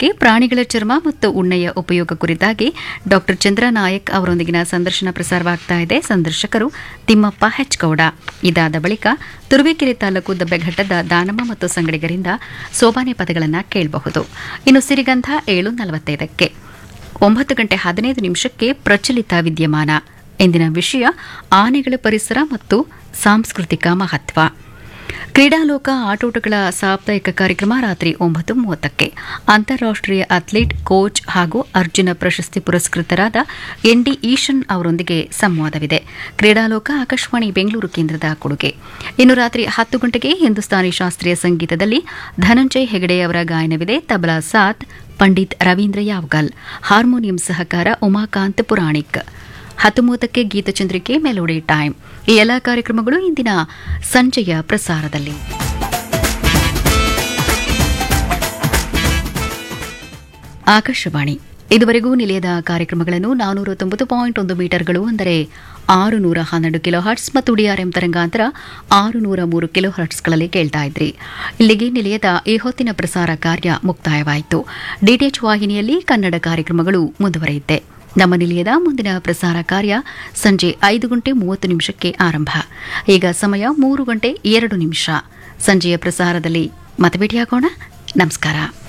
ಮೂವತ್ತಕ್ಕೆ ಪ್ರಾಣಿಗಳ ಚರ್ಮ ಮತ್ತು ಉಣ್ಣೆಯ ಉಪಯೋಗ ಕುರಿತಾಗಿ ಡಾಕ್ಟರ್ ಚಂದ್ರ ನಾಯಕ್ ಅವರೊಂದಿಗಿನ ಸಂದರ್ಶನ ಪ್ರಸಾರವಾಗ್ತಾ ಇದೆ ಸಂದರ್ಶಕರು ತಿಮ್ಮಪ್ಪ ಹೆಚ್ಗೌಡ ಇದಾದ ಬಳಿಕ ತುರುವೇಕೆರೆ ತಾಲೂಕು ದಬ್ಬೆಘಟ್ಟದ ದಾನಮ್ಮ ಮತ್ತು ಸಂಗಡಿಗರಿಂದ ಸೋಬಾನೆ ಪದಗಳನ್ನು ಕೇಳಬಹುದು ಇನ್ನು ಸಿರಿಗಂಧ ಏಳು ನಲವತ್ತೈದಕ್ಕೆ ಒಂಬತ್ತು ಗಂಟೆ ಹದಿನೈದು ನಿಮಿಷಕ್ಕೆ ಪ್ರಚಲಿತ ವಿದ್ಯಮಾನ ಇಂದಿನ ವಿಷಯ ಆನೆಗಳ ಪರಿಸರ ಮತ್ತು ಸಾಂಸ್ಕೃತಿಕ ಮಹತ್ವ ಕ್ರೀಡಾಲೋಕ ಆಟೋಟಗಳ ಸಾಪ್ತಾಹಿಕ ಕಾರ್ಯಕ್ರಮ ರಾತ್ರಿ ಒಂಬತ್ತು ಮೂವತ್ತಕ್ಕೆ ಅಂತಾರಾಷ್ಟೀಯ ಅಥ್ಲೀಟ್ ಕೋಚ್ ಹಾಗೂ ಅರ್ಜುನ ಪ್ರಶಸ್ತಿ ಪುರಸ್ಕೃತರಾದ ಎನ್ಡಿ ಈಶನ್ ಅವರೊಂದಿಗೆ ಸಂವಾದವಿದೆ ಕ್ರೀಡಾಲೋಕ ಆಕಾಶವಾಣಿ ಬೆಂಗಳೂರು ಕೇಂದ್ರದ ಕೊಡುಗೆ ಇನ್ನು ರಾತ್ರಿ ಹತ್ತು ಗಂಟೆಗೆ ಹಿಂದೂಸ್ತಾನಿ ಶಾಸ್ತ್ರೀಯ ಸಂಗೀತದಲ್ಲಿ ಧನಂಜಯ್ ಹೆಗಡೆ ಅವರ ಗಾಯನವಿದೆ ತಬಲಾ ಸಾತ್ ಪಂಡಿತ್ ರವೀಂದ್ರ ಯಾವ್ಗಲ್ ಹಾರ್ಮೋನಿಯಂ ಸಹಕಾರ ಉಮಾಕಾಂತ್ ಪುರಾಣಿಕ್ ಹತ್ತೊಂಬತ್ತಕ್ಕೆ ಗೀತಚಂದ್ರಿಕೆ ಮೆಲೋಡಿ ಟೈಮ್ ಈ ಎಲ್ಲಾ ಕಾರ್ಯಕ್ರಮಗಳು ಇಂದಿನ ಸಂಜೆಯ ಪ್ರಸಾರದಲ್ಲಿ ಆಕಾಶವಾಣಿ ಇದುವರೆಗೂ ನಿಲಯದ ಕಾರ್ಯಕ್ರಮಗಳನ್ನು ನಾನೂರ ತೊಂಬತ್ತು ಪಾಯಿಂಟ್ ಒಂದು ಮೀಟರ್ಗಳು ಅಂದರೆ ಆರು ನೂರ ಹನ್ನೆರಡು ಕಿಲೋ ಹರ್ಟ್ಸ್ ಮತ್ತು ಡಿಆರ್ಎಂ ತರಂಗಾಂತರ ಆರು ನೂರ ಮೂರು ಕಿಲೋ ಹರ್ಟ್ಸ್ಗಳಲ್ಲಿ ಕೇಳ್ತಾ ಇದ್ರಿ ಇಲ್ಲಿಗೆ ನಿಲಯದ ಈ ಹೊತ್ತಿನ ಪ್ರಸಾರ ಕಾರ್ಯ ಮುಕ್ತಾಯವಾಯಿತು ಡಿಟಿಎಚ್ ವಾಹಿನಿಯಲ್ಲಿ ಕನ್ನಡ ಕಾರ್ಯಕ್ರಮಗಳು ಮುಂದುವರಿಯುತ್ತೆ ನಮ್ಮ ನಿಲಯದ ಮುಂದಿನ ಪ್ರಸಾರ ಕಾರ್ಯ ಸಂಜೆ ಐದು ಗಂಟೆ ಮೂವತ್ತು ನಿಮಿಷಕ್ಕೆ ಆರಂಭ ಈಗ ಸಮಯ ಮೂರು ಗಂಟೆ ಎರಡು ನಿಮಿಷ ಸಂಜೆಯ ಪ್ರಸಾರದಲ್ಲಿ ಮತ್ತೆ ಭೇಟಿಯಾಗೋಣ ನಮಸ್ಕಾರ